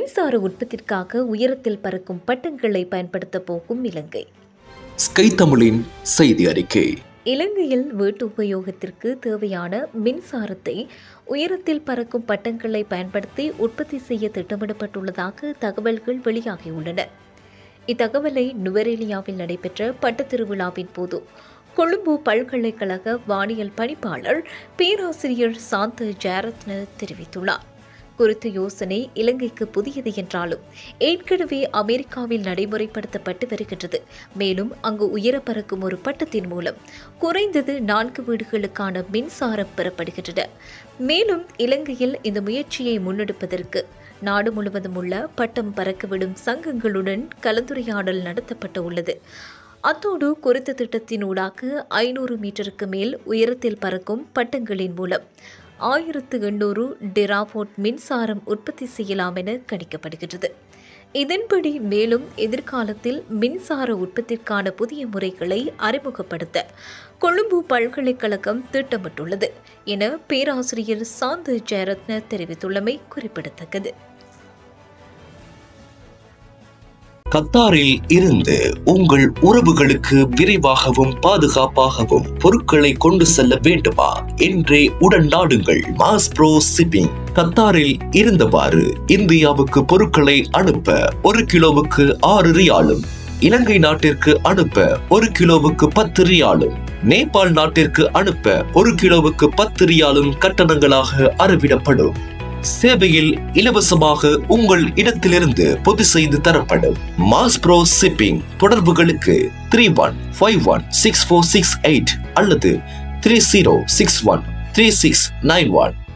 மின்சார உற்பத்திற்காக உயரத்தில் பறக்கும் பட்டங்களை பயன்படுத்த போகும் இலங்கை ஸ்கை தமிழின் செய்தி அறிக்கை இலங்கையில் வீட்டு உபயோகத்திற்கு தேவையான மின்சாரத்தை உயரத்தில் பறக்கும் பட்டங்களை பயன்படுத்தி உற்பத்தி செய்ய திட்டமிடப்பட்டுள்ளதாக தகவல்கள் வெளியாகியுள்ளன இத்தகவலை நுவரேலியாவில் நடைபெற்ற பட்டத் திருவிழாவின் போது கொழும்பு பல்கலைக்கழக வானியல் பணிப்பாளர் பேராசிரியர் சாந்த ஜெயரத்ன தெரிவித்துள்ளார் குறித்த யோசனை இலங்கைக்கு புதியது என்றாலும் ஏற்கனவே அமெரிக்காவில் நடைமுறைப்படுத்தப்பட்டு வருகின்றது மேலும் அங்கு உயர பறக்கும் ஒரு பட்டத்தின் மூலம் குறைந்தது நான்கு வீடுகளுக்கான மின்சாரம் பெறப்படுகின்றன மேலும் இலங்கையில் இந்த முயற்சியை முன்னெடுப்பதற்கு நாடு முழுவதும் உள்ள பட்டம் பறக்கவிடும் சங்கங்களுடன் கலந்துரையாடல் நடத்தப்பட்டு உள்ளது அத்தோடு குறித்த திட்டத்தினூடாக ஐநூறு மீட்டருக்கு மேல் உயரத்தில் பறக்கும் பட்டங்களின் மூலம் ஆயிரத்து எண்ணூறு டெராவோட் மின்சாரம் உற்பத்தி செய்யலாம் என கணிக்கப்படுகிறது இதன்படி மேலும் எதிர்காலத்தில் மின்சார உற்பத்திற்கான புதிய முறைகளை அறிமுகப்படுத்த கொழும்பு பல்கலைக்கழகம் திட்டமிட்டுள்ளது என பேராசிரியர் சாந்து ஜெயரத்ன தெரிவித்துள்ளமை குறிப்பிடத்தக்கது கத்தாரில் இருந்து உங்கள் உறவுகளுக்கு விரைவாகவும் பாதுகாப்பாகவும் பொருட்களை கொண்டு செல்ல வேண்டுமா என்றே உடன் நாடுங்கள் மாஸ் ப்ரோ சிப்பிங் கத்தாரில் இருந்தவாறு இந்தியாவுக்கு பொருட்களை அனுப்ப ஒரு கிலோவுக்கு ஆறு ரியாலும் இலங்கை நாட்டிற்கு அனுப்ப ஒரு கிலோவுக்கு பத்து ரியாலும் நேபாள் நாட்டிற்கு அனுப்ப ஒரு கிலோவுக்கு பத்து ரியாலும் கட்டணங்களாக அறவிடப்படும் சேவையில் இலவசமாக உங்கள் இடத்திலிருந்து பொது செய்து தரப்படும் மாஸ் ப்ரோ சிப்பிங் தொடர்புகளுக்கு three one five one six four six eight அல்லது three zero six one three six nine one